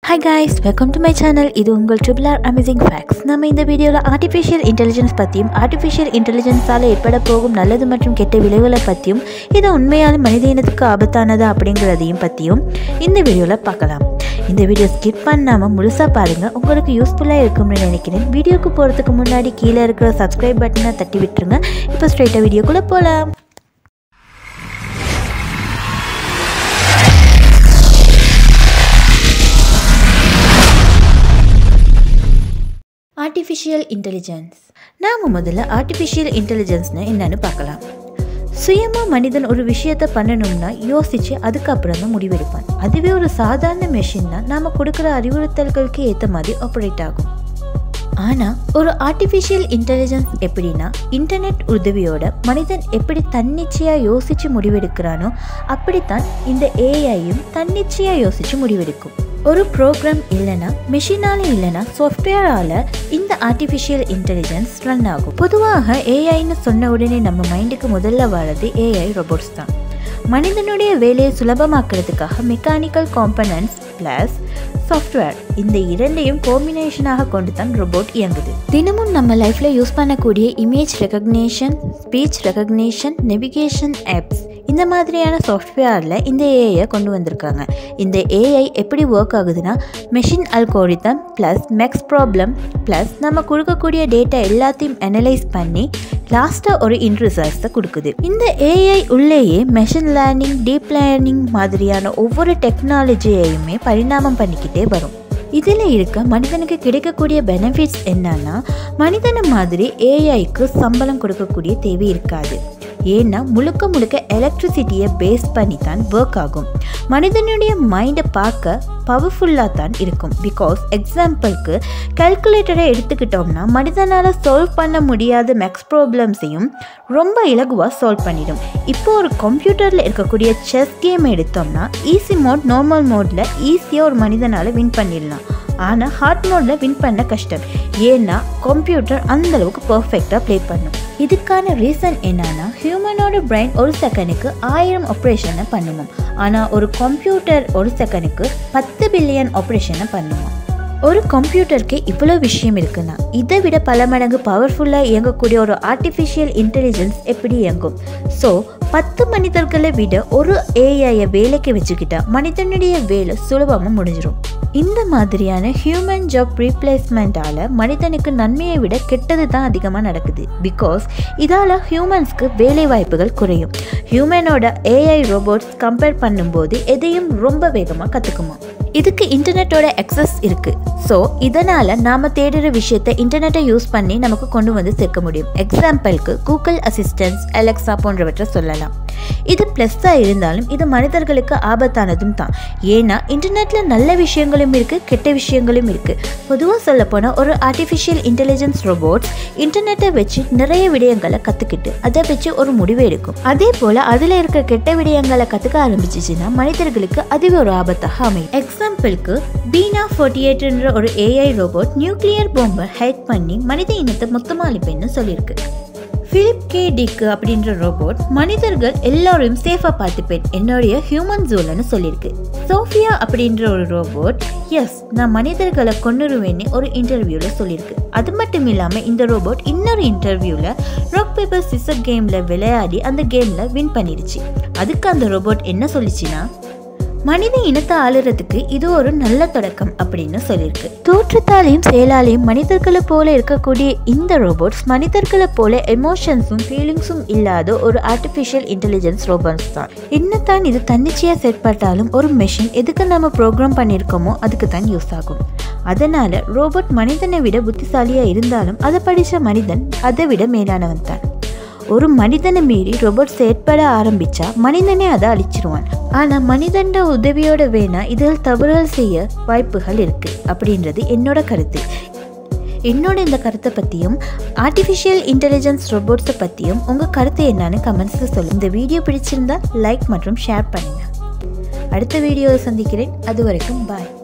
hi guys welcome to my channel இது உங்கள் triple R amazing facts நம்ம இந்த வீடியோவில் ஆர்டிஃபிஷியல் இன்டெலிஜென்ஸ் பற்றியும் ஆர்டிஃபிஷியல் இன்டெலிஜென்ஸால் ஏற்பட போகும் நல்லது மற்றும் கெட்ட விளைவுகளை பற்றியும் இது உண்மையாலும் மனித இனத்துக்கு ஆபத்தானதா அப்படிங்கிறதையும் பற்றியும் இந்த வீடியோவில் பார்க்கலாம் இந்த வீடியோ ஸ்கிப் பண்ணாமல் முழுசாக பாருங்கள் உங்களுக்கு யூஸ்ஃபுல்லாக இருக்கும்னு நினைக்கிறேன் வீடியோக்கு போகிறதுக்கு முன்னாடி கீழே இருக்கிற சப்ஸ்கிரைப் பட்டனை தட்டி விட்டுருங்க இப்போ ஸ்ட்ரைட்டாக வீடியோக்குள்ளே போகலாம் ஆர்டிஃபிஷியல் இன்டெலிஜென்ஸ் நாம் முதல்ல ஆர்டிஃபிஷியல் இன்டெலிஜென்ஸ்னு என்னன்னு பார்க்கலாம் சுயமாக மனிதன் ஒரு விஷயத்தை பண்ணணும்னா யோசித்து அதுக்கப்புறம் தான் முடிவெடுப்பான் அதுவே ஒரு சாதாரண மெஷின்னா நாம் கொடுக்குற அறிவுறுத்தல்களுக்கு ஏற்ற மாதிரி ஆப்ரேட் ஆகும் ஆனால் ஒரு ஆர்டிஃபிஷியல் இன்டெலிஜென்ஸ் எப்படின்னா இன்டர்நெட் உதவியோட மனிதன் எப்படி தன்னிச்சையாக யோசித்து முடிவெடுக்கிறானோ அப்படித்தான் இந்த ஏஐயும் தன்னிச்சையாக யோசித்து முடிவெடுக்கும் ஒரு ப்ரோக்ராம் இல்லைன்னா மிஷினால இல்லைன்னா சாஃப்ட்வேரால் இந்த ஆர்டிஃபிஷியல் இன்டெலிஜென்ஸ் ரன் ஆகும் பொதுவாக ஏஐன்னு சொன்ன உடனே நம்ம மைண்டுக்கு முதல்ல வர்றது ஏஐ ரோபோட்ஸ் தான் மனிதனுடைய வேலையை சுலபமாக்குறதுக்காக மெக்கானிக்கல் காம்பனன்ட்ஸ் ப்ளஸ் சாஃப்ட்வேர் இந்த இரண்டையும் காம்பினேஷனாக கொண்டு தான் ரோபோட் இயங்குது தினமும் நம்ம லைஃப்பில் யூஸ் பண்ணக்கூடிய image recognition speech recognition navigation apps இந்த மாதிரியான சாஃப்ட்வேரில் இந்த ஏஐயை கொண்டு வந்திருக்காங்க இந்த ஏஐ எப்படி ஒர்க் ஆகுதுன்னா machine algorithm plus maths problem plus நம்ம கொடுக்கக்கூடிய டேட்டா எல்லாத்தையும் அனலைஸ் பண்ணி லாஸ்ட்டாக ஒரு இன் ரிசல்ட்ஸை கொடுக்குது இந்த ஏஐ உள்ளேயே மெஷின் லேர்னிங் டீப் லேர்னிங் மாதிரியான ஒவ்வொரு டெக்னாலஜியையுமே பரிணாமம் பண்ணிக்கிட்டே வரும் இதில் இருக்க மனிதனுக்கு கிடைக்கக்கூடிய பெனிஃபிட்ஸ் என்னன்னா மனிதனை மாதிரி ஏஐக்கு சம்பளம் கொடுக்கக்கூடிய தேவை இருக்காது ஏன்னா முழுக்க முழுக்க எலக்ட்ரிசிட்டியை பேஸ் பண்ணி தான் ஒர்க் ஆகும் மனிதனுடைய மைண்டை பார்க்க பவர்ஃபுல்லாக தான் இருக்கும் பிகாஸ் எக்ஸாம்பிளுக்கு கால்குலேட்டரை எடுத்துக்கிட்டோம்னா மனிதனால் சால்வ் பண்ண முடியாத மேக்ஸ் ப்ராப்ளம்ஸையும் ரொம்ப இலகுவாக சால்வ் பண்ணிடும் இப்போ ஒரு கம்ப்யூட்டரில் இருக்கக்கூடிய செஸ் கேம் எடுத்தோம்னா ஈஸி மோட் நார்மல் மோடில் ஈஸியாக ஒரு மனிதனால் வின் பண்ணிடலாம் ஆனால் ஹார்ட் மோடில் வின் பண்ண கஷ்டம் ஏன்னா கம்ப்யூட்டர் அந்தளவுக்கு பர்ஃபெக்டாக ப்ளே பண்ணும் இதுக்கான ரீசன் என்னன்னா ஹியூமனோட பிரெயின் ஒரு செகண்டுக்கு ஆயிரம் ஆப்ரேஷனை பண்ணுவோம் ஆனால் ஒரு கம்ப்யூட்டர் ஒரு செகண்டுக்கு பத்து பில்லியன் ஆப்ரேஷனை பண்ணுவோம் ஒரு கம்ப்யூட்டருக்கு இவ்வளோ விஷயம் இருக்குன்னா இதை விட பல மடங்கு பவர்ஃபுல்லாக இயங்கக்கூடிய ஒரு ஆர்டிஃபிஷியல் இன்டெலிஜென்ஸ் எப்படி இயங்கும் ஸோ பத்து மனிதர்களை விட ஒரு ஏஐயை வேலைக்கு வச்சுக்கிட்டா மனிதனுடைய வேலை சுலபமாக முடிஞ்சிடும் இந்த மாதிரியான ஹியூமன் ஜாப் ரீப்ளேஸ்மெண்ட்டால் மனிதனுக்கு நன்மையை விட கெட்டது தான் அதிகமாக நடக்குது பிகாஸ் இதால் ஹியூமன்ஸ்க்கு வேலை வாய்ப்புகள் குறையும் ஹியூமனோட ஏஐ ரோபோட்ஸ் கம்பேர் பண்ணும்போது எதையும் ரொம்ப வேகமாக கற்றுக்குமா இதுக்கு இன்டர்நெட்டோட அக்சஸ் இருக்குது ஸோ இதனால் நாம் தேடுற விஷயத்தை இன்டர்நெட்டை யூஸ் பண்ணி நமக்கு கொண்டு வந்து சேர்க்க முடியும் எக்ஸாம்பிளுக்கு கூகுள் அசிஸ்டன்ஸ் அலெக்ஸா போன்றவற்றை சொல்லலாம் இது ப்ளஸ்ஸாக இருந்தாலும் இது மனிதர்களுக்கு ஆபத்தானதும் தான் ஏன்னா இன்டர்நெட்டில் நல்ல விஷயங்களும் இருக்குது கெட்ட விஷயங்களும் இருக்குது பொதுவாக சொல்லப்போனால் ஒரு ஆர்டிஃபிஷியல் இன்டெலிஜென்ஸ் ரோபோட்ஸ் இன்டர்நெட்டை வச்சு நிறைய விடயங்களை கற்றுக்கிட்டு அதை வச்சு ஒரு முடிவு எடுக்கும் அதே போல் அதில் இருக்க கெட்ட விடயங்களை கற்றுக்க ஆரம்பிச்சிச்சுன்னா மனிதர்களுக்கு அதுவே ஒரு ஆபத்தாக அமையும் எக்ஸாம்பிளுக்கு பீனா ஃபோர்ட்டி எயிட்ன்ற ஒரு ஏஐ ரோபோட் நியூக்ளியர் பாம்பை ஹேக் பண்ணி மனித இனத்தை மொத்தமாக அழிப்பேன்னு சொல்லியிருக்கு ஃபிலிப் கே டிக்கு அப்படின்ற ரோபோட் மனிதர்கள் எல்லாரையும் சேஃபாக பார்த்துப்பேன் என்னுடைய ஹியூமன் ஜோலன்னு சொல்லியிருக்கு சோஃபியா அப்படின்ற ஒரு ரோபோட் எஸ் நான் மனிதர்களை கொண்டுருவேன்னு ஒரு இன்டர்வியூவில் சொல்லியிருக்கு அது மட்டும் இல்லாமல் இந்த ரோபோட் இன்னொரு இன்டர்வியூவில் ராக் பேப்பர் சிசர் கேமில் விளையாடி அந்த கேமில் வின் பண்ணிடுச்சு அதுக்கு அந்த ரோபோட் என்ன சொல்லிச்சுன்னா மனித இனத்தை ஆளுறதுக்கு இது ஒரு நல்ல தொடக்கம் அப்படின்னு சொல்லியிருக்கு தோற்றத்தாலையும் செயலாலையும் மனிதர்களை போல இருக்கக்கூடிய இந்த ரோபோட்ஸ் மனிதர்களை போல எமோஷன்ஸும் ஃபீலிங்ஸும் இல்லாத ஒரு ஆர்டிஃபிஷியல் இன்டெலிஜென்ஸ் ரோபோட்ஸ் தான் என்னத்தான் இது தன்னிச்சையாக செயற்பட்டாலும் ஒரு மெஷின் எதுக்கு நம்ம ப்ரோக்ராம் பண்ணியிருக்கோமோ அதுக்கு தான் யூஸ் ஆகும் அதனால ரோபோட் மனிதனை விட புத்திசாலியாக இருந்தாலும் அதை படித்த மனிதன் அதை விட மேலானவன் தான் ஒரு மனிதனை மீறி ரோபோட் செயற்பட ஆரம்பிச்சா மனிதனே அதை அழிச்சிருவான் ஆனால் மனிதண்ட உதவியோட வேணா இதில் தவறுகள் செய்ய வாய்ப்புகள் இருக்கு அப்படின்றது என்னோட கருத்து என்னோட இந்த கருத்தை பற்றியும் ஆர்டிஃபிஷியல் இன்டெலிஜென்ஸ் ரோபோட்ஸை பற்றியும் உங்கள் கருத்து என்னன்னு கமெண்ட்ஸில் சொல்லுங்கள் இந்த வீடியோ பிடிச்சிருந்தா லைக் மற்றும் ஷேர் பண்ணுங்கள் அடுத்த வீடியோவை சந்திக்கிறேன் அது வரைக்கும் பாய்